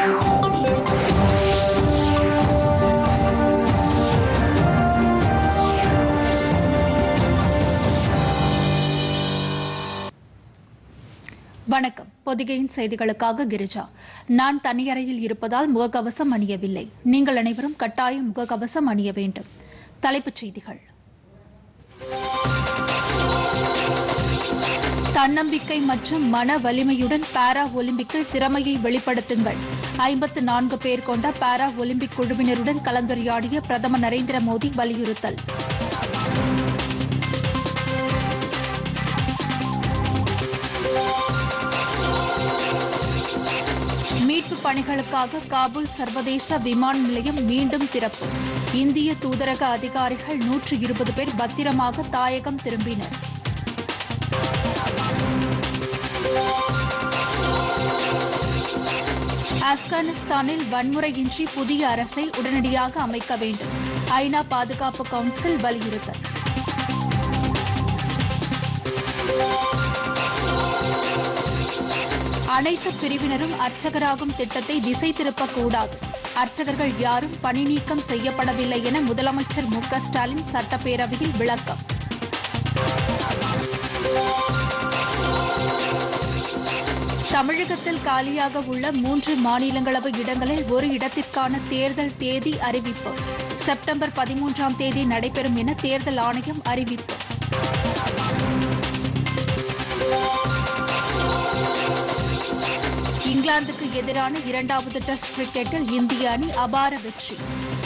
வணக்கம் பொதிகையின் செய்திகளுக்காக கிரிஜா நான் தனியறையில் இருப்பதால் முகக்கவசம் அணியவில்லை நீங்கள் அனைவரும் கட்டாயம் முகக்கவசம் அணிய வேண்டும் தலைப்புச் செய்திகள் தன்னம்பிக்கை மற்றும் மன வலிமையுடன் பாரா ஒலிம்பிக்கில் திறமையை வெளிப்படுத்துங்கள் ஐம்பத்து நான்கு பேர் கொண்ட பாரா ஒலிம்பிக் குழுவினருடன் கலந்துரையாடிய பிரதமர் நரேந்திர மோடி வலியுறுத்தல் மீட்பு பணிகளுக்காக காபூல் சர்வதேச விமான நிலையம் மீண்டும் திறப்பு இந்திய தூதரக அதிகாரிகள் நூற்று இருபது பேர் பத்திரமாக தாயகம் திரும்பினர் ஆப்கானிஸ்தானில் வன்முறையின்றி புதிய அரசை உடனடியாக அமைக்க வேண்டும் ஐநா பாதுகாப்பு கவுன்சில் வலியுறுத்தல் அனைத்து பிரிவினரும் அர்ச்சகராகும் திட்டத்தை திசை திருப்பக்கூடாது அர்ச்சகர்கள் யாரும் பணி நீக்கம் செய்யப்படவில்லை என முதலமைச்சர் மு க ஸ்டாலின் சட்டப்பேரவையில் விளக்கம் தமிழகத்தில் காலியாக உள்ள மூன்று மாநிலங்களவை இடங்களில் ஒரு இடத்திற்கான தேர்தல் தேதி அறிவிப்பு செப்டம்பர் பதிமூன்றாம் தேதி நடைபெறும் என தேர்தல் ஆணையம் அறிவிப்பு இங்கிலாந்துக்கு எதிரான இரண்டாவது டெஸ்ட் கிரிக்கெட்டில் இந்திய அணி அபார வெற்றி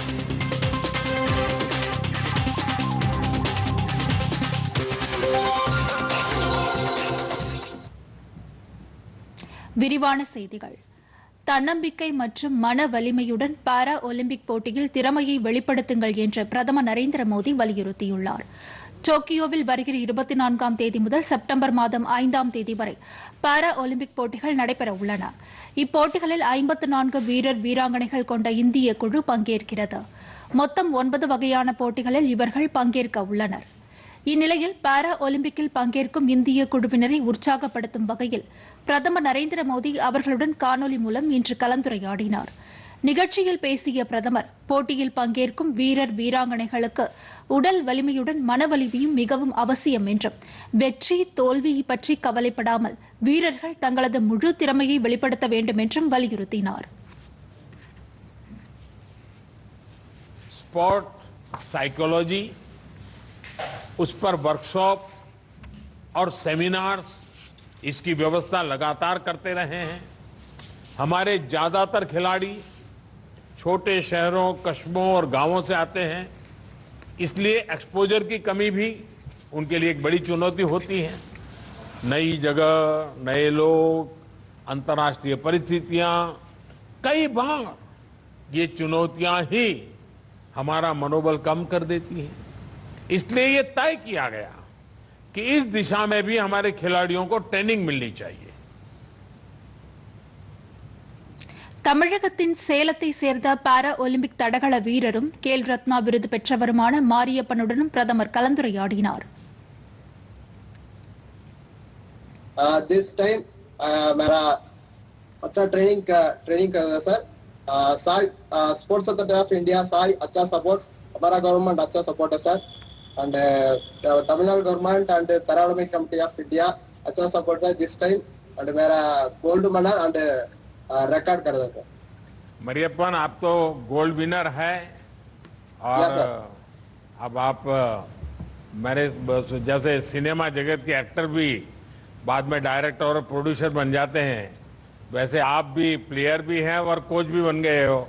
விரிவான செய்திகள் தன்னம்பிக்கை மற்றும் மன வலிமையுடன் பாரா ஒலிம்பிக் போட்டியில் திறமையை வெளிப்படுத்துங்கள் என்று பிரதமர் நரேந்திர மோடி வலியுறுத்தியுள்ளார் டோக்கியோவில் வருகிற இருபத்தி நான்காம் தேதி முதல் செப்டம்பர் மாதம் ஐந்தாம் தேதி வரை பாரா ஒலிம்பிக் போட்டிகள் நடைபெற உள்ளன இப்போட்டிகளில் ஐம்பத்து நான்கு வீரர் வீராங்கனைகள் கொண்ட இந்திய குழு பங்கேற்கிறது மொத்தம் ஒன்பது வகையான போட்டிகளில் இவர்கள் பங்கேற்க உள்ளனர் இந்நிலையில் பாரா ஒலிம்பிக்கில் பங்கேற்கும் இந்திய குழுவினரை உற்சாகப்படுத்தும் வகையில் பிரதமர் நரேந்திர மோடி அவர்களுடன் காணொலி மூலம் இன்று கலந்துரையாடினார் நிகழ்ச்சியில் பேசிய பிரதமர் போட்டியில் பங்கேற்கும் வீரர் வீராங்கனைகளுக்கு உடல் வலிமையுடன் மன வலிமையும் மிகவும் அவசியம் என்றும் வெற்றி தோல்வி பற்றி கவலைப்படாமல் வீரர்கள் தங்களது முழு திறமையை வெளிப்படுத்த வேண்டும் என்றும் வலியுறுத்தினார் स्पोर्ट साइकोलॉजी उस पर वर्कशॉप और सेमिनार्स इसकी व्यवस्था लगातार करते रहे हैं हमारे ज्यादातर खिलाड़ी छोटे शहरों कस्बों और गांवों से आते हैं इसलिए एक्सपोजर की कमी भी उनके लिए एक बड़ी चुनौती होती है नई जगह नए लोग अंतर्राष्ट्रीय परिस्थितियां कई बार ये चुनौतियां ही हमारा मनोबल कम कर देती हैं इसलिए ये तय किया गया कि इस दिशा में भी हमारे खिलाड़ियों को ट्रेनिंग मिलनी चाहिए தமிழகத்தின் சேலத்தை சேர்ந்த பாரா ஒலிம்பிக் தடகள வீரரும் கேல் ரத்னா விருது பெற்றவருமான மாரியப்பனுடனும் பிரதமர் கலந்துரையாடினார் दिस टाइम मेरा अच्छा ट्रेनिंग ट्रेनिंग कर रहा है sir SAI sports authority of India SAI अच्छा सपोर्ट हमारा गवर्नमेंट अच्छा सपोर्ट है sir and Tamil Nadu government and paralympic committee of India अच्छा सपोर्ट है दिस टाइम एंड मेरा गोल्ड मेडल एंड रिकॉर्ड कर देता मरियप्पन आप तो गोल्ड विनर है या और सर। अब आप मेरे जैसे सिनेमा जगत के एक्टर भी बाद में डायरेक्टर और प्रोड्यूसर बन जाते हैं वैसे आप भी प्लेयर भी हैं और कोच भी बन गए हो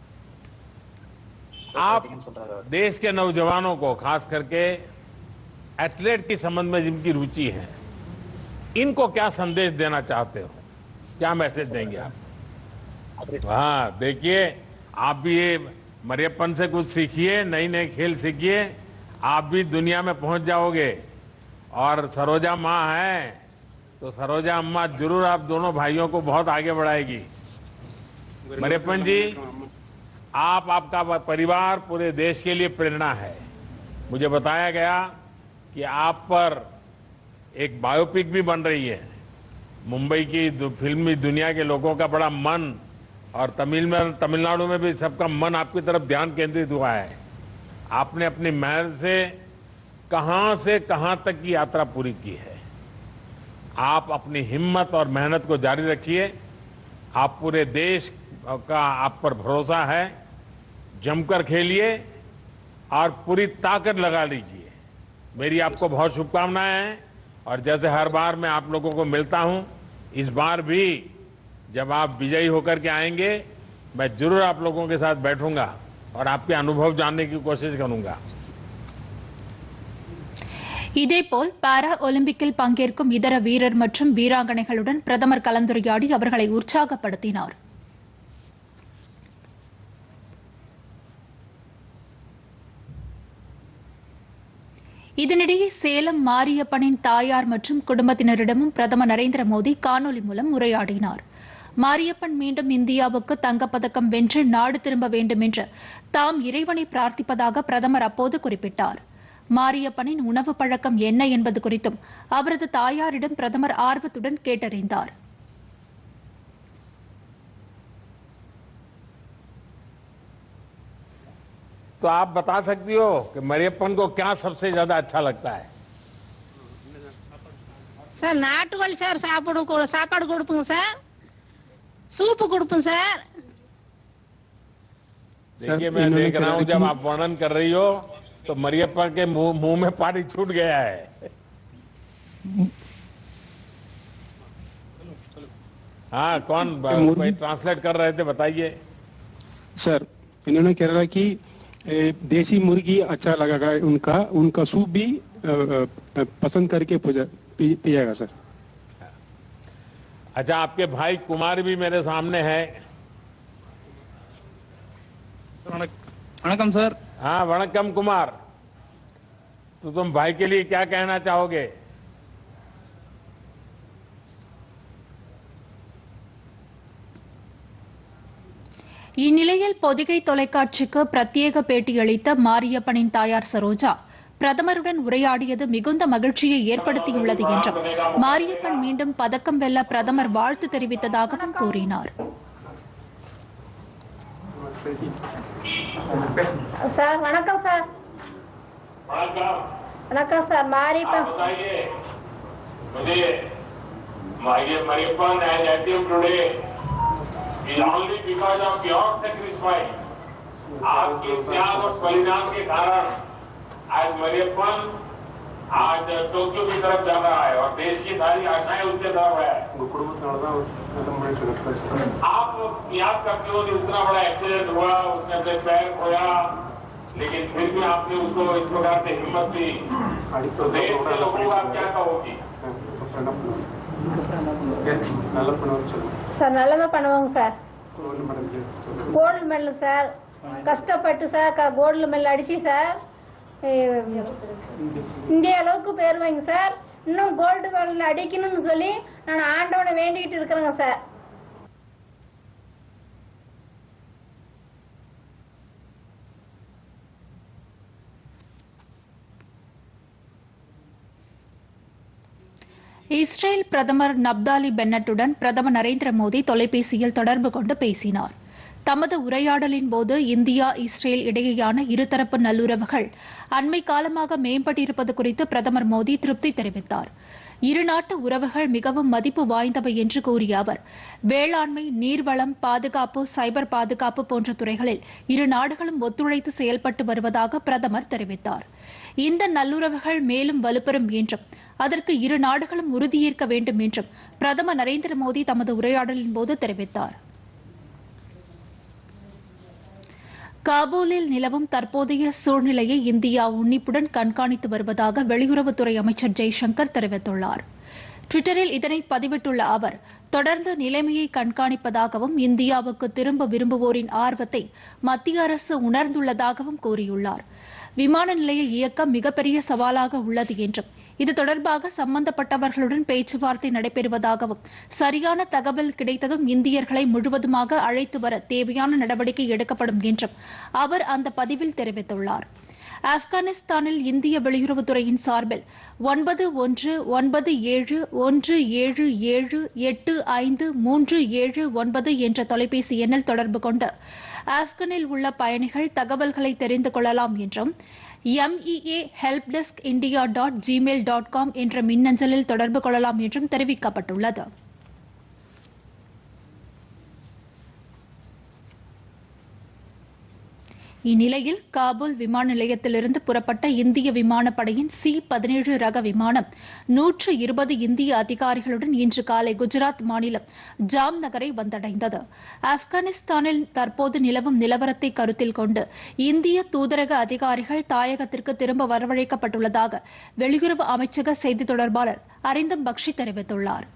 आप देश के नौजवानों को खास करके एथलीट के संबंध में जिनकी रुचि है इनको क्या संदेश देना चाहते हो क्या मैसेज देंगे आप हाँ देखिए आप भी ये मरियप्पन से कुछ सीखिए नई नई खेल सीखिए आप भी दुनिया में पहुंच जाओगे और सरोजा माँ है तो सरोजा अम्मा जरूर आप दोनों भाइयों को बहुत आगे बढ़ाएगी मरियप्पन जी आप आपका परिवार पूरे देश के लिए प्रेरणा है मुझे बताया गया कि आप पर एक बायोपिक भी बन रही है मुंबई की दु- फिल्मी दुनिया के लोगों का बड़ा मन और तमिल में तमिलनाडु में भी सबका मन आपकी तरफ ध्यान केंद्रित हुआ है आपने अपनी मेहनत से कहां से कहां तक की यात्रा पूरी की है आप अपनी हिम्मत और मेहनत को जारी रखिए आप पूरे देश का आप पर भरोसा है जमकर खेलिए और पूरी ताकत लगा लीजिए मेरी आपको बहुत शुभकामनाएं हैं और जैसे हर बार मैं आप लोगों को मिलता हूं इस बार भी जब आप विजयी होकर के आएंगे मैं जरूर आप लोगों के साथ बैठूंगा और आपके अनुभव जानने की कोशिश करूंगा இதேபோல் பாரா ஒலிம்பிக்கில் பங்கேற்கும் இதர வீரர் மற்றும் வீராங்கனைகளுடன் பிரதமர் கலந்துரையாடி அவர்களை உற்சாகப்படுத்தினார் இதனிடையே சேலம் மாரியப்பனின் தாயார் மற்றும் குடும்பத்தினரிடமும் பிரதமர் நரேந்திர மோடி காணொலி மூலம் உரையாடினார் மாரியப்பன் மீண்டும் இந்தியாவுக்கு தங்கப்பதக்கம் வென்று நாடு திரும்ப வேண்டும் என்று தாம் இறைவனை பிரார்த்திப்பதாக பிரதமர் அப்போது குறிப்பிட்டார் மாரியப்பனின் உணவு பழக்கம் என்ன என்பது குறித்தும் அவரது தாயாரிடம் பிரதமர் ஆர்வத்துடன் கேட்டறிந்தார் तो आप बता सकती हो कि मरियप्पन को क्या सबसे ज्यादा अच्छा लगता है சார் நாட்டுக்கோழி சார் சாப்பிடு கொடு- சாப்பாடு கொடுப்போங்க சார் சூப்பு கொடுப்போம் சார் देखिए मैं इन्होंने देख रहा हूं कहा जब कि- आप वर्णन कर रही हो तो मरियप्पन के मुंह मुंह में पानी छूट गया है हाँ कौन मुर्गी- कोई ट्रांसलेट कर रहे थे बताइए सर इन्होंने कह रहा कि ए, देसी मुर्गी अच्छा लगेगा उनका उनका सूप भी अ, अ, पसंद करके पूजा- पी, पिएगा सर अच्छा आपके भाई कुमार भी मेरे सामने है வணக்கம் சார் हाँ वणकम कुमार तो तुम भाई के लिए क्या कहना चाहोगे இந்நிலையில் பொதிகை தொலைக்காட்சிக்கு பிரத்யேக பேட்டியளித்த மாரியப்பனின் தாயார் சரோஜா பிரதமருடன் உரையாடியது மிகுந்த மகிழ்ச்சியை ஏற்படுத்தியுள்ளது என்றும் மாரியப்பன் மீண்டும் பதக்கம் வெல்ல பிரதமர் வாழ்த்து தெரிவித்ததாகவும் கூறினார் சார் வணக்கம் சார் वणकम வணக்கம் சார் மாறி बताइए मुझे ये Mariyappan as achieve today is only because of your sacrifice आपके त्याग और बलिदान के कारण आज मरियप्पन आज टोक्यो की तरफ जा रहा है और देश की सारी आशाएं उसके तरफ है आप याद करते हो कि उतना बड़ा एक्सीडेंट हुआ उसने अपने पैर खोया लेकिन फिर भी आपने उसको इस प्रकार से हिम्मत दी तो देश के लोगों को आप क्या कहोगी சார் நல்லதா பண்ணுவாங்க சார் கோல்டு மெடல் சார் கஷ்டப்பட்டு சார் கோல்டு மெடல் அடிச்சு சார் அஹ், இந்திய அளவுக்கு பேர் வாங்க சார் இன்னும் கோல்டு மெடல் அடிக்கணும்னு சொல்லி நான் ஆண்டவனை வேண்டிக்கிட்டு இருக்கிறேங்க சார் இஸ்ரேல் பிரதமர் நப்தாலி பென்னட்டுடன் பிரதமர் நரேந்திர மோடி தொலைபேசியில் தொடர்பு கொண்டு பேசினார் தமது உரையாடலின் போது இந்தியா இஸ்ரேல் இடையேயான இருதரப்பு நல்லுறவுகள் அண்மை காலமாக மேம்பட்டிருப்பது குறித்து பிரதமர் மோடி திருப்தி தெரிவித்தார் இருநாட்டு உறவுகள் மிகவும் மதிப்பு வாய்ந்தவை என்று கூறிய அவர் வேளாண்மை நீர்வளம் பாதுகாப்பு சைபர் பாதுகாப்பு போன்ற துறைகளில் இரு நாடுகளும் ஒத்துழைத்து செயல்பட்டு வருவதாக பிரதமர் தெரிவித்தார் இந்த நல்லுறவுகள் மேலும் வலுப்பெறும் என்றும் அதற்கு இரு நாடுகளும் உறுதியேற்க வேண்டும் என்றும் பிரதமர் நரேந்திர மோடி தமது உரையாடலின் போது தெரிவித்தார் காபூலில் நிலவும் தற்போதைய சூழ்நிலையை இந்தியா உன்னிப்புடன் கண்காணித்து வருவதாக வெளியுறவுத்துறை அமைச்சர் ஜெய்சங்கர் தெரிவித்துள்ளார் டுவிட்டரில் இதனை பதிவிட்டுள்ள அவர் தொடர்ந்து நிலைமையை கண்காணிப்பதாகவும் இந்தியாவுக்கு திரும்ப விரும்புவோரின் ஆர்வத்தை மத்திய அரசு உணர்ந்துள்ளதாகவும் கூறியுள்ளார் விமான நிலைய இயக்கம் மிகப்பெரிய சவாலாக உள்ளது என்றும் இது தொடர்பாக சம்பந்தப்பட்டவர்களுடன் பேச்சுவார்த்தை நடைபெறுவதாகவும் சரியான தகவல் கிடைத்ததும் இந்தியர்களை முழுவதுமாக அழைத்து வர தேவையான நடவடிக்கை எடுக்கப்படும் என்றும் அவர் அந்த பதிவில் தெரிவித்துள்ளார் ஆப்கானிஸ்தானில் இந்திய வெளியுறவுத்துறையின் சார்பில் ஒன்பது ஒன்று ஒன்பது ஏழு ஒன்று ஏழு ஏழு எட்டு ஐந்து மூன்று ஏழு ஒன்பது என்ற தொலைபேசி எண்ணில் தொடர்பு கொண்டு ஆப்கானில் உள்ள பயணிகள் தகவல்களை தெரிந்து கொள்ளலாம் என்றும் MEA help desk India dot Gmail dot com என்ற மின்னஞ்சலில் தொடர்பு கொள்ளலாம் என்றும் தெரிவிக்கப்பட்டுள்ளது இந்நிலையில் காபூல் விமான நிலையத்திலிருந்து புறப்பட்ட இந்திய விமானப்படையின் சி பதினேழு ரக விமானம் நூற்று இருபது இந்திய அதிகாரிகளுடன் இன்று காலை குஜராத் மாநிலம் ஜாம் நகரை வந்தடைந்தது ஆப்கானிஸ்தானில் தற்போது நிலவும் நிலவரத்தை கருத்தில் கொண்டு இந்திய தூதரக அதிகாரிகள் தாயகத்திற்கு திரும்ப வரவழைக்கப்பட்டுள்ளதாக வெளியுறவு அமைச்சக செய்தித் தொடர்பாளர் அரிந்தம் பக்ஷி தெரிவித்துள்ளார்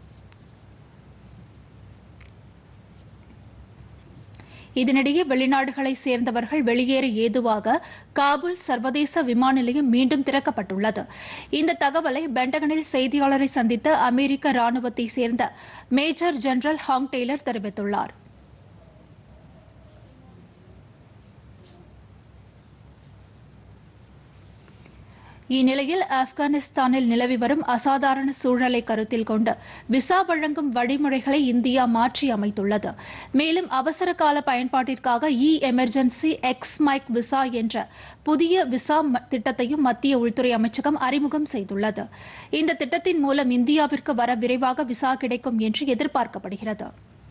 இதனிடையே வெளிநாடுகளைச் சேர்ந்தவர்கள் வெளியேற ஏதுவாக காபூல் சர்வதேச விமான நிலையம் மீண்டும் திறக்கப்பட்டுள்ளது இந்த தகவலை பென்டகனில் செய்தியாளரை சந்தித்த அமெரிக்க ராணுவத்தைச் சேர்ந்த மேஜர் ஜெனரல் ஹாங் டெய்லர் தெரிவித்துள்ளார் இந்நிலையில் ஆப்கானிஸ்தானில் நிலவி வரும் அசாதாரண சூழலை கருத்தில் கொண்டு விசா வழங்கும் வழிமுறைகளை இந்தியா மாற்றி அமைத்துள்ளது மேலும் அவசர கால பயன்பாட்டிற்காக e emergency X misc visa என்ற புதிய விசா ம- திட்டத்தையும் மத்திய உள்துறை அமைச்சகம் அறிமுகம் செய்துள்ளது இந்த திட்டத்தின் மூலம் இந்தியாவிற்கு வர விரைவாக விசா கிடைக்கும் என்று எதிர்பார்க்கப்படுகிறது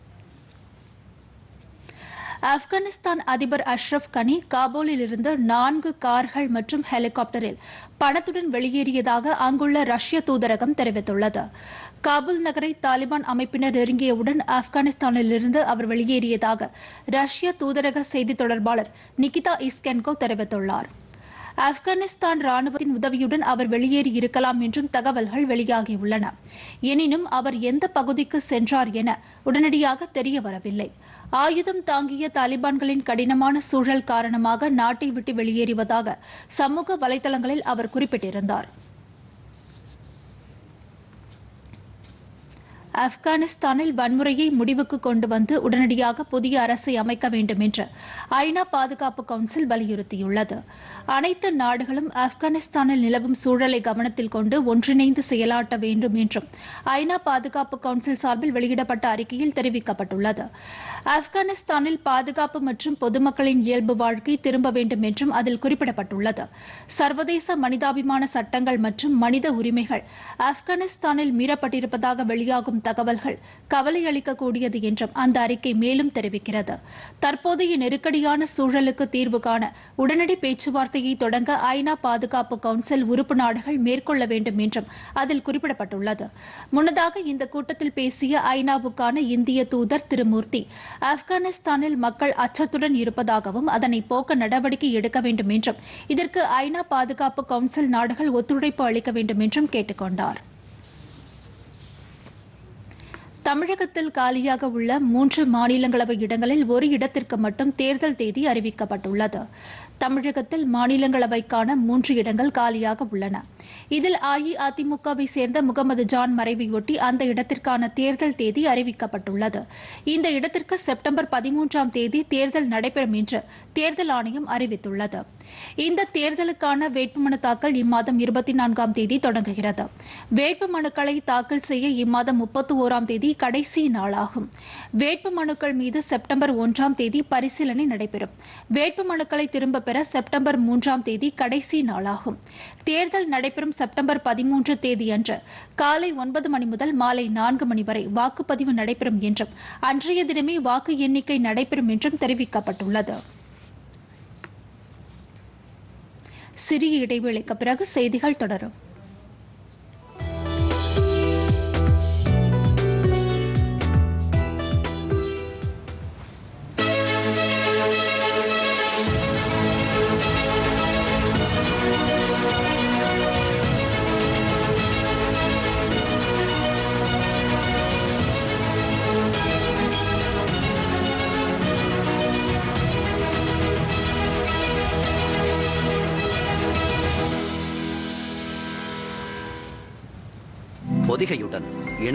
ஆப்கானிஸ்தான் அதிபர் அஷ்ரப் கனி காபூலில் இருந்து நான்கு கார்கள் மற்றும் ஹெலிகாப்டரில் பணத்துடன் வெளியேறியதாக அங்குள்ள ரஷ்ய தூதரகம் தெரிவித்துள்ளது காபூல் நகரை தாலிபான் அமைப்பினர் நெருங்கியவுடன் ஆப்கானிஸ்தானிலிருந்து அவர் வெளியேறியதாக ரஷ்ய தூதரக செய்தித் தொடர்பாளர் நிகிதா இஸ்கென்கோ தெரிவித்துள்ளார் ஆப்கானிஸ்தான் ராணுவத்தின் உதவியுடன் அவர் வெளியேறி இருக்கலாம் என்றும் தகவல்கள் வெளியாகியுள்ளன எனினும் அவர் எந்த பகுதிக்கு சென்றார் என உடனடியாக தெரிய வரவில்லை ஆயுதம் தாங்கிய தாலிபான்களின் கடினமான சூழல் காரணமாக நாட்டை விட்டு வெளியேறுவதாக சமூக வலைதளங்களில் அவர் குறிப்பிட்டிருந்தார் ஆப்கானிஸ்தானில் வன்முறையை முடிவுக்கு கொண்டு வந்து உடனடியாக புதிய அரசை அமைக்க வேண்டும் என்று ஐநா பாதுகாப்பு கவுன்சில் வலியுறுத்தியுள்ளது அனைத்து நாடுகளும் ஆப்கானிஸ்தானில் நிலவும் சூழலை கவனத்தில் கொண்டு ஒன்றிணைந்து செயலாற்ற வேண்டும் என்றும் ஐநா பாதுகாப்பு கவுன்சில் சார்பில் வெளியிடப்பட்ட அறிக்கையில் தெரிவிக்கப்பட்டுள்ளது ஆப்கானிஸ்தானில் பாதுகாப்பு மற்றும் பொதுமக்களின் இயல்பு வாழ்க்கை திரும்ப வேண்டும் என்றும் அதில் குறிப்பிடப்பட்டுள்ளது சர்வதேச மனிதாபிமான சட்டங்கள் மற்றும் மனித உரிமைகள் ஆப்கானிஸ்தானில் மீறப்பட்டிருப்பதாக வெளியாகும் தகவல்கள் கவலை அளிக்கக்கூடியது என்றும் அந்த அறிக்கை மேலும் தெரிவிக்கிறது தற்போதைய நெருக்கடியான சூழலுக்கு தீர்வு காண உடனடி பேச்சுவார்த்தையை தொடங்க ஐநா பாதுகாப்பு கவுன்சில் உறுப்பு நாடுகள் மேற்கொள்ள வேண்டும் என்றும் அதில் குறிப்பிடப்பட்டுள்ளது முன்னதாக இந்த கூட்டத்தில் பேசிய ஐநாவுக்கான இந்திய தூதர் திருமூர்த்தி ஆப்கானிஸ்தானில் மக்கள் அச்சத்துடன் இருப்பதாகவும் அதனை போக்க நடவடிக்கை எடுக்க வேண்டும் என்றும் இதற்கு ஐநா பாதுகாப்பு கவுன்சில் நாடுகள் ஒத்துழைப்பு அளிக்க வேண்டும் என்றும் கேட்டுக் கொண்டார் தமிழகத்தில் காலியாக உள்ள மூன்று மாநிலங்களவை இடங்களில் ஒரு இடத்திற்கு மட்டும் தேர்தல் தேதி அறிவிக்கப்பட்டுள்ளது தமிழகத்தில் மாநிலங்களவைக்கான மூன்று இடங்கள் காலியாக உள்ளன இதில் அஇஅதிமுகவை சேர்ந்த முகமது ஜான் மறைவையொட்டி அந்த இடத்திற்கான தேர்தல் தேதி அறிவிக்கப்பட்டுள்ளது இந்த இடத்திற்கு செப்டம்பர் பதிமூன்றாம் தேதி தேர்தல் நடைபெறும் என்று தேர்தல் ஆணையம் அறிவித்துள்ளது இந்த தேர்தலுக்கான வேட்புமனு தாக்கல் இம்மாதம் இருபத்தி நான்காம் தேதி தொடங்குகிறது வேட்புமனுக்களை தாக்கல் செய்ய இம்மாதம் முப்பத்தி ஓராம் தேதி கடைசி நாளாகும் வேட்புமனுக்கள் மீது செப்டம்பர் ஒன்றாம் தேதி பரிசீலனை நடைபெறும் வேட்புமனுக்களை திரும்பப் பெற செப்டம்பர் மூன்றாம் தேதி கடைசி நாளாகும் தேர்தல் நடைபெறும் செப்டம்பர் பதிமூன்று தேதியன்று காலை ஒன்பது மணி முதல் மாலை நான்கு மணி வரை வாக்குப்பதிவு நடைபெறும் என்றும் அன்றைய தினமே வாக்கு எண்ணிக்கை நடைபெறும் என்றும் தெரிவிக்கப்பட்டுள்ளது சிறிய இடைவேளைக்கு பிறகு செய்திகள் தொடரும் பொதிகையுடன்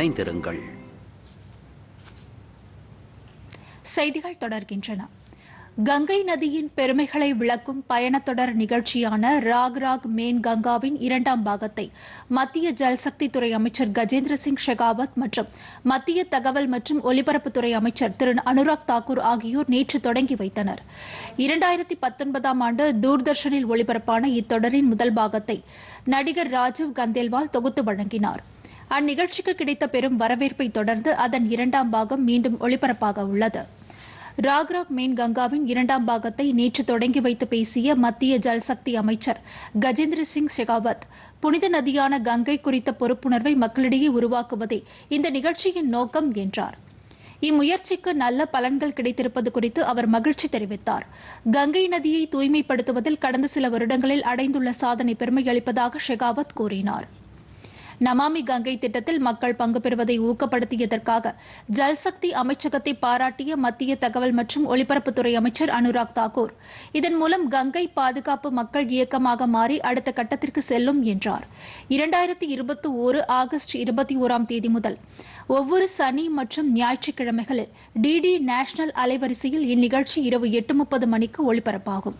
இணைந்திருங்கள் செய்திகள் தொடர்கின்றன கங்கை நதியின் பெருமைகளை விளக்கும் பயணத்தொடர் நிகழ்ச்சியான ராக் ராக் மேன் கங்காவின் இரண்டாம் பாகத்தை மத்திய ஜல்சக்தி துறை அமைச்சர் கஜேந்திர சிங் ஷெகாவத் மற்றும் மத்திய தகவல் மற்றும் ஒலிபரப்புத்துறை அமைச்சர் திரு அனுராக் தாக்கூர் ஆகியோர் நேற்று தொடங்கி வைத்தனர் இரண்டாயிரத்தி பத்தொன்பதாம் ஆண்டு தூர்தர்ஷனில் ஒளிபரப்பான இத்தொடரின் முதல் பாகத்தை நடிகர் ராஜீவ் கந்தேல்வால் தொகுத்து வழங்கினார் அந்நிகழ்ச்சிக்கு கிடைத்த பெரும் வரவேற்பை தொடர்ந்து அதன் இரண்டாம் பாகம் மீண்டும் ஒளிபரப்பாக உள்ளது ராக்ராக் மேன் கங்காவின் இரண்டாம் பாகத்தை நேற்று தொடங்கி வைத்து பேசிய மத்திய ஜல்சக்தி அமைச்சர் கஜேந்திர சிங் ஷெகாவத் புனித நதியான கங்கை குறித்த பொறுப்புணர்வை மக்களிடையே உருவாக்குவதே இந்த நிகழ்ச்சியின் நோக்கம் என்றார் இம்முயற்சிக்கு நல்ல பலன்கள் கிடைத்திருப்பது குறித்து அவர் மகிழ்ச்சி தெரிவித்தார் கங்கை நதியை தூய்மைப்படுத்துவதில் கடந்த சில வருடங்களில் அடைந்துள்ள சாதனை பெருமையளிப்பதாக ஷெகாவத் கூறினார் நமாமி கங்கை திட்டத்தில் மக்கள் பங்கு பெறுவதை ஊக்கப்படுத்தியதற்காக ஜல்சக்தி அமைச்சகத்தை பாராட்டிய மத்திய தகவல் மற்றும் ஒலிபரப்புத்துறை அமைச்சர் அனுராக் தாக்கூர் இதன் மூலம் கங்கை பாதுகாப்பு மக்கள் இயக்கமாக மாறி அடுத்த கட்டத்திற்கு செல்லும் என்றார் இரண்டாயிரத்தி இருபத்தி ஓரு ஆகஸ்ட் இருபத்தி ஓராம் தேதி முதல் ஒவ்வொரு சனி மற்றும் ஞாயிற்றுக்கிழமைகளில் டிடி நேஷனல் அலைவரிசையில் இந்நிகழ்ச்சி இரவு எட்டு முப்பது மணிக்கு ஒளிபரப்பாகும்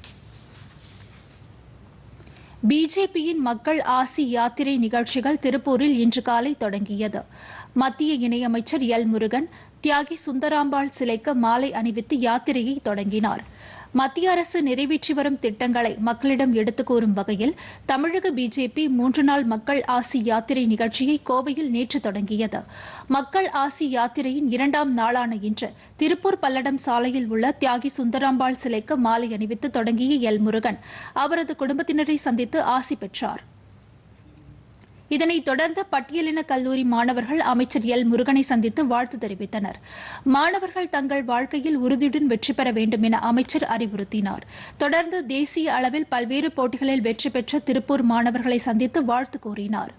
பிஜேபியின் மக்கள் ஆசி யாத்திரை நிகழ்ச்சிகள் திருப்பூரில் இன்று காலை தொடங்கியது மத்திய இணையமைச்சர் எல் முருகன் தியாகி சுந்தராம்பாள் சிலைக்கு மாலை அணிவித்து யாத்திரையை தொடங்கினார் மத்திய அரசு நிறைவேற்றி வரும் திட்டங்களை மக்களிடம் எடுத்துக் கூறும் வகையில் தமிழக பிஜேபி மூன்று நாள் மக்கள் ஆசி யாத்திரை நிகழ்ச்சியை கோவையில் நேற்று தொடங்கியது மக்கள் ஆசி யாத்திரையின் இரண்டாம் நாளான இன்று திருப்பூர் பல்லடம் சாலையில் உள்ள தியாகி சுந்தராம்பாள் சிலைக்கு மாலை அணிவித்து தொடங்கிய எல் முருகன் அவரது குடும்பத்தினரை சந்தித்து ஆசி பெற்றார் இதனைத் தொடர்ந்து பட்டியலின கல்லூரி மாணவர்கள் அமைச்சர் எல் முருகனை சந்தித்து வாழ்த்து தெரிவித்தனர் மாணவர்கள் தங்கள் வாழ்க்கையில் உறுதியுடன் வெற்றி பெற வேண்டும் என அமைச்சர் அறிவுறுத்தினார் தொடர்ந்து தேசிய அளவில் பல்வேறு போட்டிகளில் வெற்றி பெற்ற திருப்பூர் மாணவர்களை சந்தித்து வாழ்த்து கூறினார்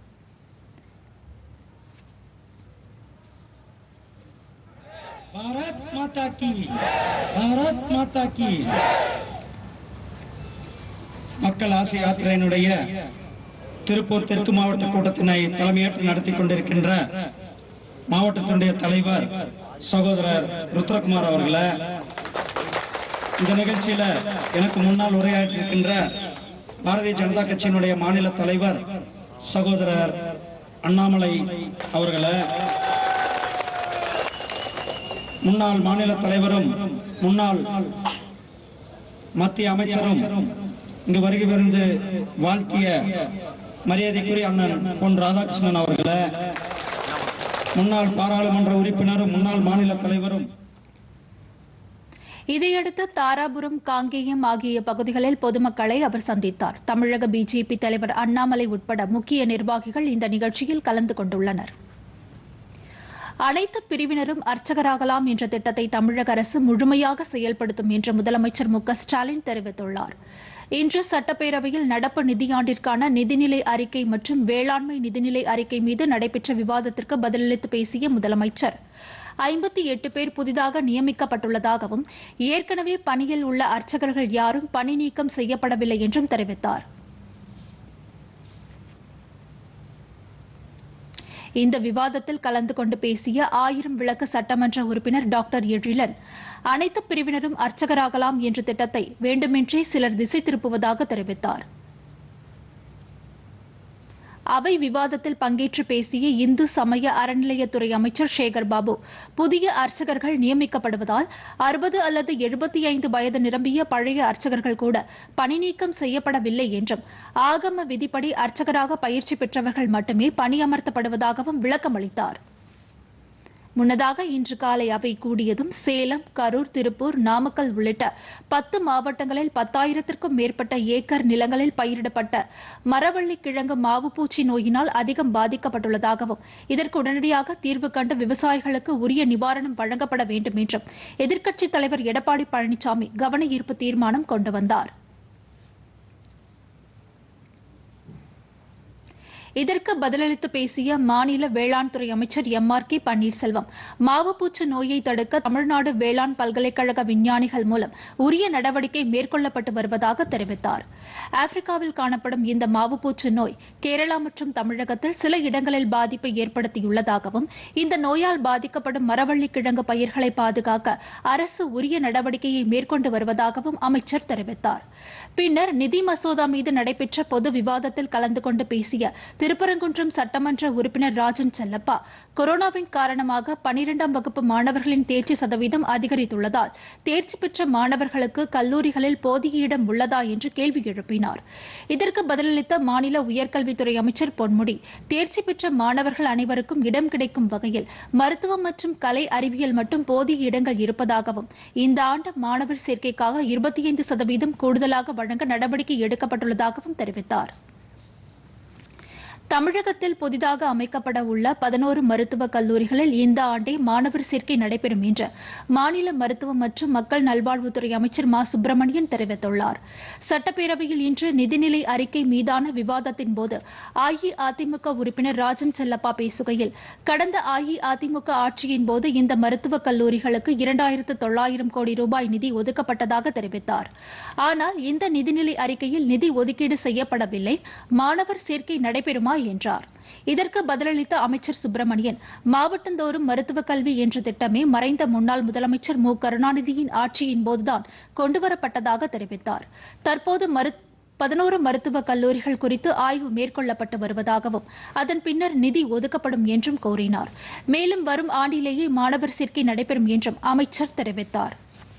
भारत माता की भारत माता की மக்கள் ஆசை யாத்திரையினுடைய திருப்பூர் தெற்கு மாவட்ட கூட்டத்தினை தலைமையேற்று நடத்தி கொண்டிருக்கின்ற மாவட்டத்தினுடைய தலைவர் சகோதரர் ருத்ரகுமார் அவர்களே இந்த நிகழ்ச்சியில எனக்கு முன்னால் உரையாற்றிருக்கின்ற பாரதிய ஜனதா கட்சியினுடைய மாநில தலைவர் சகோதரர் அண்ணாமலை அவர்களே முன்னாள் மாநில தலைவரும் முன்னாள் மத்திய அமைச்சரும் இங்கு வருகை புரிந்து வாழ்த்திய மரியாதைக்குரிய அண்ணன் பொன் ராதாகிருஷ்ணன் அவர்களே முன்னாள் பாராளுமன்ற உறுப்பினரும் முன்னாள் மாநில தலைவரும் இதையடுத்து தாராபுரம் காங்கேயம் ஆகிய பகுதிகளில் பொதுமக்களை அவர் சந்தித்தார் தமிழக பிஜேபி தலைவர் அண்ணாமலை உட்பட முக்கிய நிர்வாகிகள் இந்த நிகழ்ச்சியில் கலந்து கொண்டுள்ளனர் அனைத்து பிரிவினரும் அர்ச்சகராகலாம் என்ற திட்டத்தை தமிழக அரசு முழுமையாக செயல்படுத்தும் என்று முதலமைச்சர் மு க ஸ்டாலின் தெரிவித்துள்ளார் இன்று சட்டப்பேரவையில் நடப்பு நிதியாண்டிற்கான நிதிநிலை அறிக்கை மற்றும் வேளாண்மை நிதிநிலை அறிக்கை மீது நடைபெற்ற விவாதத்திற்கு பதிலளித்து பேசிய முதலமைச்சர் ஐம்பத்தி எட்டு பேர் புதிதாக நியமிக்கப்பட்டுள்ளதாகவும் ஏற்கனவே பணியில் உள்ள அர்ச்சகர்கள் யாரும் பணி நீக்கம் செய்யப்படவில்லை என்றும் தெரிவித்தார் இந்த விவாதத்தில் கலந்து கொண்டு பேசிய ஆயிரம் விளக்கு சட்டமன்ற உறுப்பினர் டாக்டர் எழிலன் அனைத்து பிரிவினரும் அர்ச்சகராகலாம் என்ற திட்டத்தை வேண்டுமென்றே சிலர் திசை திருப்புவதாக தெரிவித்தார் அவை விவாதத்தில் பங்கேற்று பேசிய இந்து சமய அறநிலையத்துறை அமைச்சர் சேகர் பாபு புதிய அர்ச்சகர்கள் நியமிக்கப்படுவதால் அறுபது அல்லது எழுபத்தி ஐந்து வயது நிரம்பிய பழைய அர்ச்சகர்கள் கூட பணி நீக்கம் செய்யப்படவில்லை என்றும் ஆகம விதிப்படி அர்ச்சகராக பயிற்சி பெற்றவர்கள் மட்டுமே பணியமர்த்தப்படுவதாகவும் விளக்கமளித்தார் முன்னதாக இன்று காலை அவை கூடியதும் சேலம் கரூர் திருப்பூர் நாமக்கல் உள்ளிட்ட பத்து மாவட்டங்களில் பத்தாயிரத்திற்கும் மேற்பட்ட ஏக்கர் நிலங்களில் பயிரிடப்பட்ட மரவள்ளி கிழங்கு மாவுப்பூச்சி நோயினால் அதிகம் பாதிக்கப்பட்டுள்ளதாகவும் இதற்கு உடனடியாக தீர்வு கண்டு விவசாயிகளுக்கு உரிய நிவாரணம் வழங்கப்பட வேண்டும் என்றும் எதிர்க்கட்சித் தலைவர் எடப்பாடி பழனிசாமி கவன ஈர்ப்பு தீர்மானம் கொண்டு வந்தார் இதற்கு பதிலளித்து பேசிய மாநில வேளாண் துறை அமைச்சர் எம் ஆர் கே பன்னீர்செல்வம் மாவுப்பூச்சு நோயை தடுக்க தமிழ்நாடு வேளாண் பல்கலைக்கழக விஞ்ஞானிகள் மூலம் உரிய நடவடிக்கை மேற்கொள்ளப்பட்டு வருவதாக தெரிவித்தார் ஆப்பிரிக்காவில் காணப்படும் இந்த மாவுப்பூச்சு நோய் கேரளா மற்றும் தமிழகத்தில் சில இடங்களில் பாதிப்பை ஏற்படுத்தியுள்ளதாகவும் இந்த நோயால் பாதிக்கப்படும் மரவள்ளி கிழங்கு பயிர்களை பாதுகாக்க அரசு உரிய நடவடிக்கையை மேற்கொண்டு வருவதாகவும் அமைச்சர் தெரிவித்தார் பின்னர் நிதி மசோதா மீது நடைபெற்ற பொது விவாதத்தில் கலந்து கொண்டு பேசிய திருப்பரங்குன்றம் சட்டமன்ற உறுப்பினர் ராஜன் செல்லப்பா கொரோனாவின் காரணமாக பனிரெண்டாம் வகுப்பு மாணவர்களின் தேர்ச்சி சதவீதம் அதிகரித்துள்ளதால் தேர்ச்சி பெற்ற மாணவர்களுக்கு கல்லூரிகளில் போதிய இடம் உள்ளதா என்று கேள்வி எழுப்பினார் இதற்கு பதிலளித்த மாநில உயர்கல்வித்துறை அமைச்சர் பொன்முடி தேர்ச்சி பெற்ற மாணவர்கள் அனைவருக்கும் இடம் கிடைக்கும் வகையில் மருத்துவம் மற்றும் கலை அறிவியல் மட்டும் போதிய இடங்கள் இருப்பதாகவும் இந்த ஆண்டு மாணவர் சேர்க்கைக்காக இருபத்தி ஐந்து சதவீதம் கூடுதலாக வழங்க நடவடிக்கை எடுக்கப்பட்டுள்ளதாகவும் தெரிவித்தார் தமிழகத்தில் புதிதாக அமைக்கப்பட உள்ள பதினோரு மருத்துவக் கல்லூரிகளில் இந்த ஆண்டே மாணவர் சேர்க்கை நடைபெறும் என்று மாநில மருத்துவம் மற்றும் மக்கள் நல்வாழ்வுத்துறை அமைச்சர் மா சுப்பிரமணியன் தெரிவித்துள்ளார் சட்டப்பேரவையில் இன்று நிதிநிலை அறிக்கை மீதான விவாதத்தின் போது அஇஅதிமுக உறுப்பினர் ராஜன் செல்லப்பா பேசுகையில் கடந்த அஇஅதிமுக ஆட்சியின் போது இந்த மருத்துவக் கல்லூரிகளுக்கு இரண்டாயிரத்து தொள்ளாயிரம் கோடி ரூபாய் நிதி ஒதுக்கப்பட்டதாக தெரிவித்தார் ஆனால் இந்த நிதிநிலை அறிக்கையில் நிதி ஒதுக்கீடு செய்யப்படவில்லை மாணவர் சேர்க்கை நடைபெறுமா என்றார் இதற்கு பதிலளித்த அமைச்சர் சுப்பிரமணியன் மாவட்டந்தோறும் மருத்துவக் கல்வி என்ற திட்டமே மறைந்த முன்னாள் முதலமைச்சர் மு கருணாநிதியின் ஆட்சியின் போதுதான் கொண்டுவரப்பட்டதாக தெரிவித்தார் தற்போது மரு பதினோரு மருத்துவக் கல்லூரிகள் குறித்து ஆய்வு மேற்கொள்ளப்பட்டு வருவதாகவும் அதன் பின்னர் நிதி ஒதுக்கப்படும் என்றும் கூறினார் மேலும் வரும் ஆண்டிலேயே மாணவர் சேர்க்கை நடைபெறும் என்றும் அமைச்சர் தெரிவித்தார்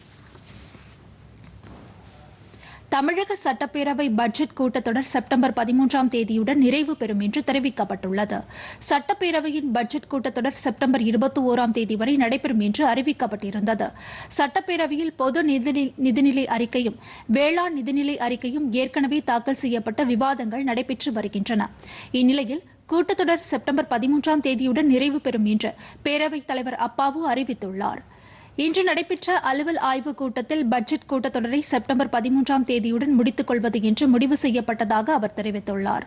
தமிழக சட்டப்பேரவை பட்ஜெட் கூட்டத்தொடர் செப்டம்பர் பதிமூன்றாம் தேதியுடன் நிறைவு பெறும் என்று தெரிவிக்கப்பட்டுள்ளது சட்டப்பேரவையின் பட்ஜெட் கூட்டத்தொடர் செப்டம்பர் இருபத்தி ஓராம் தேதி வரை நடைபெறும் என்று அறிவிக்கப்பட்டிருந்தது சட்டப்பேரவையில் பொது நிதிநி- நிதிநிலை அறிக்கையும் வேளாண் நிதிநிலை அறிக்கையும் ஏற்கனவே தாக்கல் செய்யப்பட்ட விவாதங்கள் நடைபெற்று வருகின்றன இந்நிலையில் கூட்டத்தொடர் செப்டம்பர் பதிமூன்றாம் தேதியுடன் நிறைவு பெறும் என்று பேரவைத் தலைவர் அப்பாவு அறிவித்துள்ளார் இன்று நடைபெற்ற அலுவல் ஆய்வுக் கூட்டத்தில் பட்ஜெட் கூட்டத்தொடரை செப்டம்பர் பதிமூன்றாம் தேதியுடன் முடித்துக் கொள்வது என்று முடிவு செய்யப்பட்டதாக அவர் தெரிவித்துள்ளார்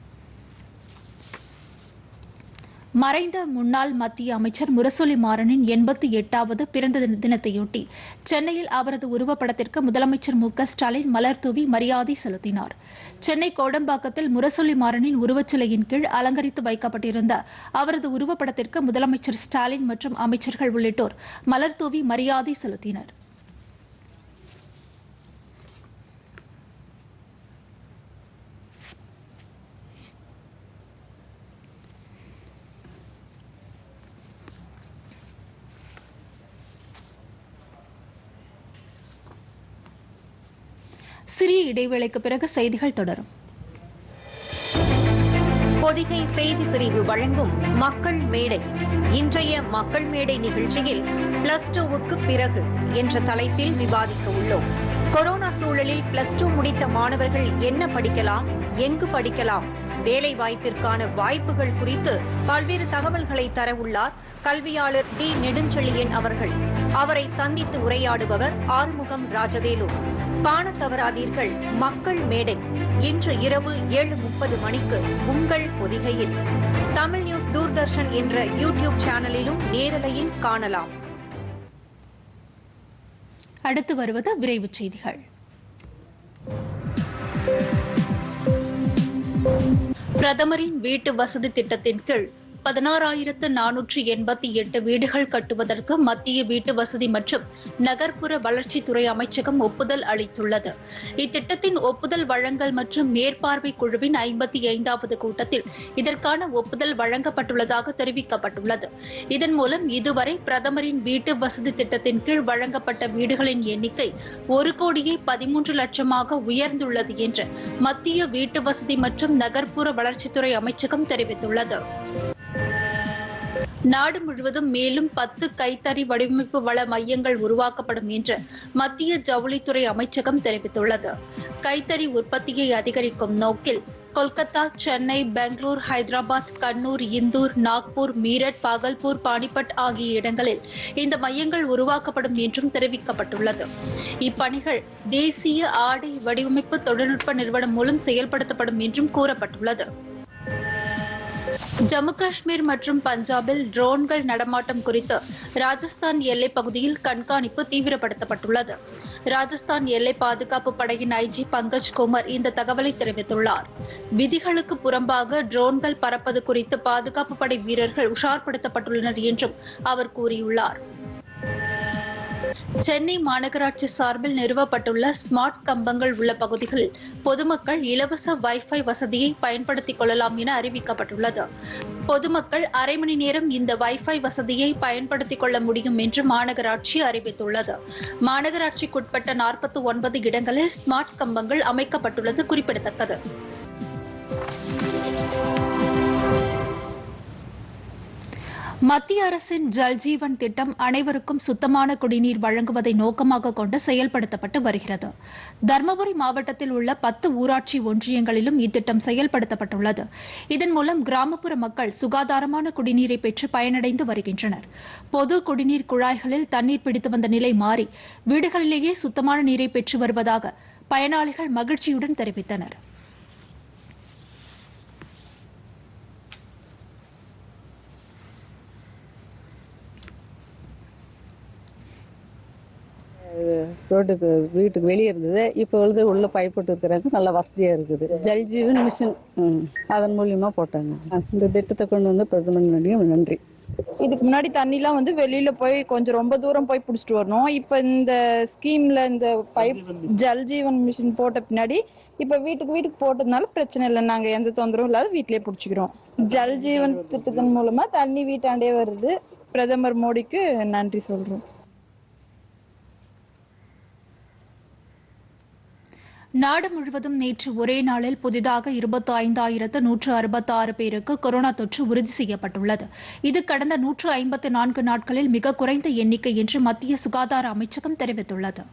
மறைந்த முன்னாள் மத்திய அமைச்சர் முரசொலி மாறனின் எண்பத்தி எட்டாவது பிறந்த தின- தினத்தையொட்டி சென்னையில் அவரது உருவப்படத்திற்கு முதலமைச்சர் மு க ஸ்டாலின் மலர் தூவி மரியாதை செலுத்தினார் சென்னை கோடம்பாக்கத்தில் முரசொலி மாறனின் உருவச்சிலையின் கீழ் அலங்கரித்து வைக்கப்பட்டிருந்த அவரது உருவப்படத்திற்கு முதலமைச்சர் ஸ்டாலின் மற்றும் அமைச்சர்கள் உள்ளிட்டோர் மலர் தூவி மரியாதை செலுத்தினர் சிறிய இடைவேளைக்கு பிறகு செய்திகள் தொடரும் பொதிகை செய்தி பிரிவு வழங்கும் மக்கள் மேடை இன்றைய மக்கள் மேடை நிகழ்ச்சியில் பிளஸ் டூவுக்கு பிறகு என்ற தலைப்பில் விவாதிக்க உள்ளோம் கொரோனா சூழலில் பிளஸ் டூ முடித்த மாணவர்கள் என்ன படிக்கலாம் எங்கு படிக்கலாம் வேலை வாய்ப்பிற்கான வாய்ப்புகள் குறித்து பல்வேறு தகவல்களை தர உள்ளார் கல்வியாளர் டி நெடுஞ்செழியன் அவர்கள் அவரை சந்தித்து உரையாடுபவர் ஆறுமுகம் ராஜவேலு காணத் தவறாதீர்கள் மக்கள் மேடை இன்று இரவு ஏழு முப்பது மணிக்கு உங்கள் பொதிகையில் தமிழ் நியூஸ் தூர்தர்ஷன் என்ற யூடியூப் சேனலிலும் நேரலையில் காணலாம் அடுத்து வருவது விரைவுச் செய்திகள் பிரதமரின் வீட்டு வசதி திட்டத்தின் கீழ் பதினாறாயிரத்து நானூற்று எண்பத்தி எட்டு வீடுகள் கட்டுவதற்கு மத்திய வீட்டு வசதி மற்றும் நகர்ப்புற வளர்ச்சித்துறை அமைச்சகம் ஒப்புதல் அளித்துள்ளது இத்திட்டத்தின் ஒப்புதல் வழங்கல் மற்றும் மேற்பார்வை குழுவின் ஐம்பத்தி ஐந்தாவது கூட்டத்தில் இதற்கான ஒப்புதல் வழங்கப்பட்டுள்ளதாக தெரிவிக்கப்பட்டுள்ளது இதன் மூலம் இதுவரை பிரதமரின் வீட்டு வசதி திட்டத்தின் கீழ் வழங்கப்பட்ட வீடுகளின் எண்ணிக்கை ஒரு கோடியே பதிமூன்று லட்சமாக உயர்ந்துள்ளது என்று மத்திய வீட்டு வசதி மற்றும் நகர்ப்புற வளர்ச்சித்துறை அமைச்சகம் தெரிவித்துள்ளது நாடு முழுவதும் மேலும் பத்து கைத்தறி வடிவமைப்பு வள மையங்கள் உருவாக்கப்படும் என்று மத்திய ஜவுளித்துறை அமைச்சகம் தெரிவித்துள்ளது கைத்தறி உற்பத்தியை அதிகரிக்கும் நோக்கில் கொல்கத்தா சென்னை பெங்களூர் ஹைதராபாத் கண்ணூர் இந்தூர் நாக்பூர் மீரட் பாகல்பூர் பானிபட் ஆகிய இடங்களில் இந்த மையங்கள் உருவாக்கப்படும் என்றும் தெரிவிக்கப்பட்டுள்ளது இப்பணிகள் தேசிய ஆடை வடிவமைப்பு தொழில்நுட்ப நிறுவனம் மூலம் செயல்படுத்தப்படும் என்றும் கூறப்பட்டுள்ளது ஜம்மு காஷ்மீர் மற்றும் பஞ்சாபில் ட்ரோன்கள் நடமாட்டம் குறித்து ராஜஸ்தான் எல்லைப் பகுதியில் கண்காணிப்பு தீவிரப்படுத்தப்பட்டுள்ளது ராஜஸ்தான் எல்லை பாதுகாப்பு படையின் ஐஜி பங்கஜ் குமார் இந்த தகவலை தெரிவித்துள்ளார் விதிகளுக்கு புறம்பாக ட்ரோன்கள் பறப்பது குறித்து பாதுகாப்பு படை வீரர்கள் உஷார்படுத்தப்பட்டுள்ளனர் என்றும் அவர் கூறியுள்ளார் சென்னை மாநகராட்சி சார்பில் நிறுவப்பட்டுள்ள ஸ்மார்ட் கம்பங்கள் உள்ள பகுதிகளில் பொதுமக்கள் இலவச வைஃபை வசதியை பயன்படுத்திக் கொள்ளலாம் என அறிவிக்கப்பட்டுள்ளது பொதுமக்கள் அரை மணி நேரம் இந்த வைஃபை வசதியை பயன்படுத்திக் கொள்ள முடியும் என்று மாநகராட்சி அறிவித்துள்ளது மாநகராட்சிக்குட்பட்ட நாற்பத்தி ஒன்பது இடங்களில் ஸ்மார்ட் கம்பங்கள் அமைக்கப்பட்டுள்ளது குறிப்பிடத்தக்கது மத்திய அரசின் ஜல்ஜீவன் திட்டம் அனைவருக்கும் சுத்தமான குடிநீர் வழங்குவதை நோக்கமாக கொண்டு செயல்படுத்தப்பட்டு வருகிறது தருமபுரி மாவட்டத்தில் உள்ள பத்து ஊராட்சி ஒன்றியங்களிலும் இத்திட்டம் செயல்படுத்தப்பட்டுள்ளது இதன் மூலம் கிராமப்புற மக்கள் சுகாதாரமான குடிநீரை பெற்று பயனடைந்து வருகின்றனர் பொது குடிநீர் குழாய்களில் தண்ணீர் பிடித்து வந்த நிலை மாறி வீடுகளிலேயே சுத்தமான நீரை பெற்று வருவதாக பயனாளிகள் மகிழ்ச்சியுடன் தெரிவித்தனர் ரோட்டுக்கு வீட்டுக்கு வெளியே இருந்தது இப்போ வந்து உள்ள பைப் போட்டு இருக்கிறாங்க நல்லா வசதியா இருக்குது ஜல் ஜீவன் மிஷின் ம், அதன் மூலியமா போட்டாங்க இந்த திட்டத்தை கொண்டு வந்து பிரதமர் நன்றியும் நன்றி இதுக்கு முன்னாடி தண்ணிலாம் வந்து வெளியில போய் கொஞ்சம் ரொம்ப தூரம் போய் புடிச்சிட்டு வரணும் இப்ப இந்த ஸ்கீம்ல இந்த பைப் ஜல் ஜீவன் மிஷின் போட்ட பின்னாடி இப்ப வீட்டுக்கு வீட்டுக்கு போட்டதுனால பிரச்சனை இல்லை நாங்க எந்த தொந்தரவும் இல்லாத வீட்லயே புடிச்சுக்கிறோம் ஜல் ஜீவன் திட்டத்தின் மூலமா தண்ணி வீட்டாண்டே வருது பிரதமர் மோடிக்கு நன்றி சொல்றோம் நாடு முழுவதும் நேற்று ஒரே நாளில் புதிதாக இருபத்தி ஐந்தாயிரத்து நூற்று அறுபத்தி ஆறு பேருக்கு கொரோனா தொற்று உறுதி செய்யப்பட்டுள்ளது இது கடந்த நூற்று ஐம்பத்து நான்கு நாட்களில் மிக குறைந்த எண்ணிக்கை என்று மத்திய சுகாதார அமைச்சகம் தெரிவித்துள்ளது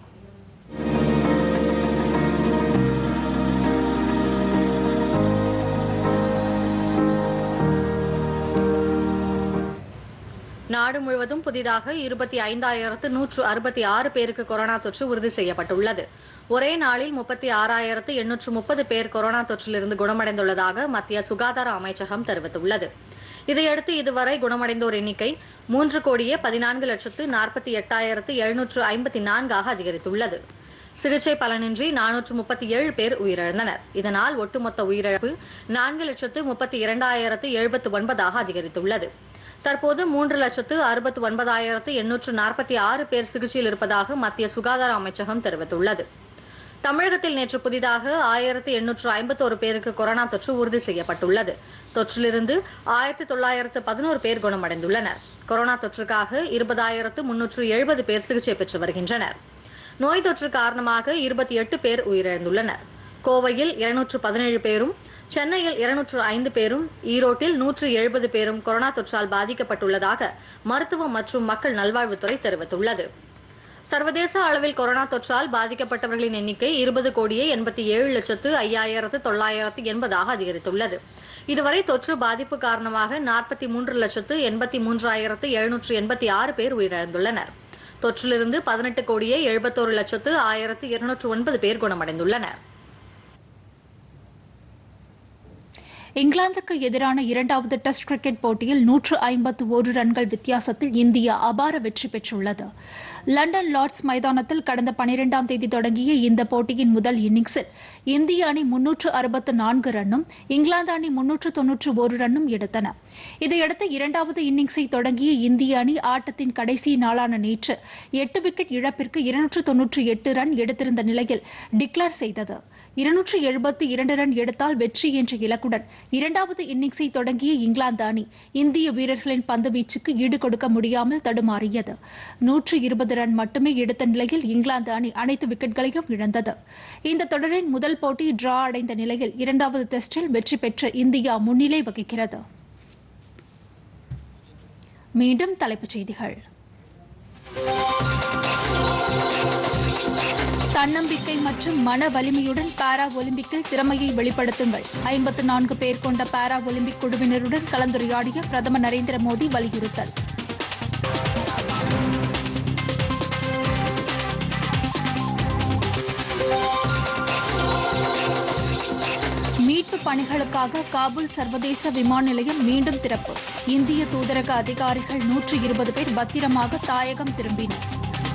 நாடு முழுவதும் புதிதாக இருபத்தி ஐந்தாயிரத்து நூற்று அறுபத்தி ஆறு பேருக்கு கொரோனா தொற்று உறுதி செய்யப்பட்டுள்ளது ஒரே நாளில் முப்பத்தி ஆறாயிரத்து எண்ணூற்று முப்பது பேர் கொரோனா தொற்றிலிருந்து குணமடைந்துள்ளதாக மத்திய சுகாதார அமைச்சகம் தெரிவித்துள்ளது இதையடுத்து இதுவரை குணமடைந்தோர் எண்ணிக்கை மூன்று கோடியே பதினான்கு லட்சத்து நாற்பத்தி எட்டாயிரத்து எழுநூற்று ஐம்பத்தி நான்காக அதிகரித்துள்ளது சிகிச்சை பலனின்றி நானூற்று முப்பத்தி ஏழு பேர் உயிரிழந்தனர் இதனால் ஒட்டுமொத்த உயிரிழப்பு நான்கு லட்சத்து முப்பத்தி இரண்டாயிரத்து எழுபத்து ஒன்பதாக அதிகரித்துள்ளது தற்போது மூன்று லட்சத்து அறுபத்து ஒன்பதாயிரத்து எண்ணூற்று நாற்பத்தி ஆறு பேர் சிகிச்சையில் இருப்பதாக மத்திய சுகாதார அமைச்சகம் தெரிவித்துள்ளது தமிழகத்தில் நேற்று புதிதாக ஆயிரத்து எண்ணூற்று ஐம்பத்தோரு பேருக்கு கொரோனா தொற்று உறுதி செய்யப்பட்டுள்ளது தொற்றிலிருந்து ஆயிரத்து தொள்ளாயிரத்து பதினோரு பேர் குணமடைந்துள்ளனர் கொரோனா தொற்றுக்காக இருபதாயிரத்து முன்னூற்று எழுபது பேர் சிகிச்சை பெற்று வருகின்றனர் நோய் தொற்று காரணமாக இருபத்தி எட்டு பேர் உயிரிழந்துள்ளனர் கோவையில் இருநூற்று பதினேழு பேரும் சென்னையில் இருநூற்று ஐந்து பேரும் ஈரோட்டில் நூற்று எழுபது பேரும் கொரோனா தொற்றால் பாதிக்கப்பட்டுள்ளதாக மருத்துவம் மற்றும் மக்கள் நல்வாழ்வுத்துறை தெரிவித்துள்ளது சர்வதேச அளவில் கொரோனா தொற்றால் பாதிக்கப்பட்டவர்களின் எண்ணிக்கை இருபது கோடியே எண்பத்தி ஏழு லட்சத்து ஐயாயிரத்து தொள்ளாயிரத்து எண்பதாக அதிகரித்துள்ளது இதுவரை தொற்று பாதிப்பு காரணமாக நாற்பத்தி மூன்று லட்சத்து எண்பத்தி மூன்றாயிரத்து எழுநூற்று எண்பத்தி ஆறு பேர் உயிரிழந்துள்ளனர் தொற்றிலிருந்து பதினெட்டு கோடியே எழுபத்தோரு லட்சத்து ஆயிரத்து இருநூற்று ஒன்பது பேர் குணமடைந்துள்ளனர் இங்கிலாந்துக்கு எதிரான இரண்டாவது டெஸ்ட் கிரிக்கெட் போட்டியில் நூற்று ஐம்பத்து ஒரு ரன்கள் வித்தியாசத்தில் இந்தியா அபார வெற்றி பெற்றுள்ளது லண்டன் லார்ட்ஸ் மைதானத்தில் கடந்த பனிரெண்டாம் தேதி தொடங்கிய இந்த போட்டியின் முதல் இன்னிங்ஸில் இந்திய அணி முன்னூற்று அறுபத்து நான்கு ரன்னும் இங்கிலாந்து அணி முன்னூற்று தொன்னூற்று ஒரு ரன்னும் எடுத்தன இதையடுத்து இரண்டாவது இன்னிங்ஸை தொடங்கிய இந்திய அணி ஆட்டத்தின் கடைசி நாளான நேற்று எட்டு விக்கெட் இழப்பிற்கு இருநூற்று தொன்னூற்றி எட்டு ரன் எடுத்திருந்த நிலையில் டிக்ளேர் செய்தது இருநூற்று எழுபத்து இரண்டு ரன் எடுத்தால் வெற்றி என்ற இலக்குடன் இரண்டாவது இன்னிங்ஸை தொடங்கிய இங்கிலாந்து அணி இந்திய வீரர்களின் பந்துவீச்சுக்கு ஈடு கொடுக்க முடியாமல் தடுமாறியது நூற்று இருபது ரன் மட்டுமே எடுத்த நிலையில் இங்கிலாந்து அணி அனைத்து விக்கெட்களையும் இழந்தது இந்த தொடரின் முதல் போட்டி டிரா அடைந்த நிலையில் இரண்டாவது டெஸ்டில் வெற்றி பெற்று இந்தியா முன்னிலை வகிக்கிறது மீண்டும் தலைப்புச் செய்திகள் தன்னம்பிக்கை மற்றும் மன வலிமையுடன் பாரா ஒலிம்பிக்கில் திறமையை வெளிப்படுத்துங்கள் ஐம்பத்து நான்கு பேர் கொண்ட பாரா ஒலிம்பிக் குழுவினருடன் கலந்துரையாடிய பிரதமர் நரேந்திர மோடி வலியுறுத்தல் மீட்பு பணி பணிகளுக்காக காபூல் சர்வதேச விமான நிலையம் மீண்டும் திறப்பு இந்திய தூதரக அதிகாரிகள் நூற்று இருபது பேர் பத்திரமாக தாயகம் திரும்பினர்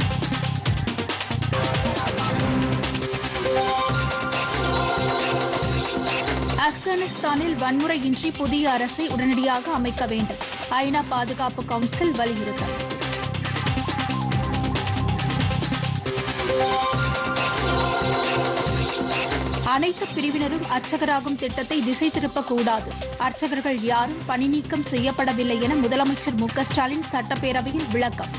ஆப்கானிஸ்தானில் வன்முறையின்றி புதிய அரசை உடனடியாக அமைக்க வேண்டும் ஐநா பாதுகாப்பு கவுன்சில் வலியுறுத்தல் அனைத்து பிரிவினரும் அர்ச்சகராகும் திட்டத்தை திசை திருப்பக்கூடாது அர்ச்சகர்கள் யாரும் பணி நீக்கம் செய்யப்படவில்லை என முதலமைச்சர் மு க ஸ்டாலின் சட்டப்பேரவையில் விளக்கம்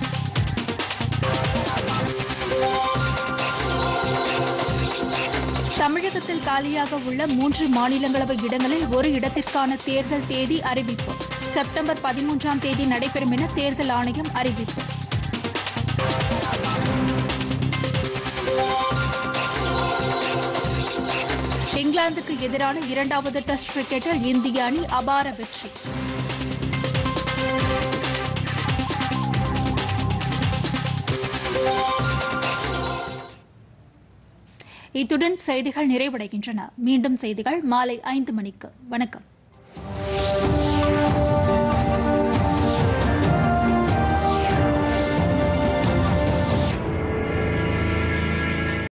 தமிழகத்தில் காலியாக உள்ள மூன்று மாநிலங்களவை இடங்களில் ஒரு இடத்திற்கான தேர்தல் தேதி அறிவிப்பு செப்டம்பர் பதிமூன்றாம் தேதி நடைபெறும் என தேர்தல் ஆணையம் அறிவிப்பு இங்கிலாந்துக்கு எதிரான இரண்டாவது டெஸ்ட் கிரிக்கெட்டில் இந்திய அணி அபார வெற்றி இத்துடன் செய்திகள் நிறைவடைகின்றன மீண்டும் செய்திகள் மாலை ஐந்து மணிக்கு வணக்கம்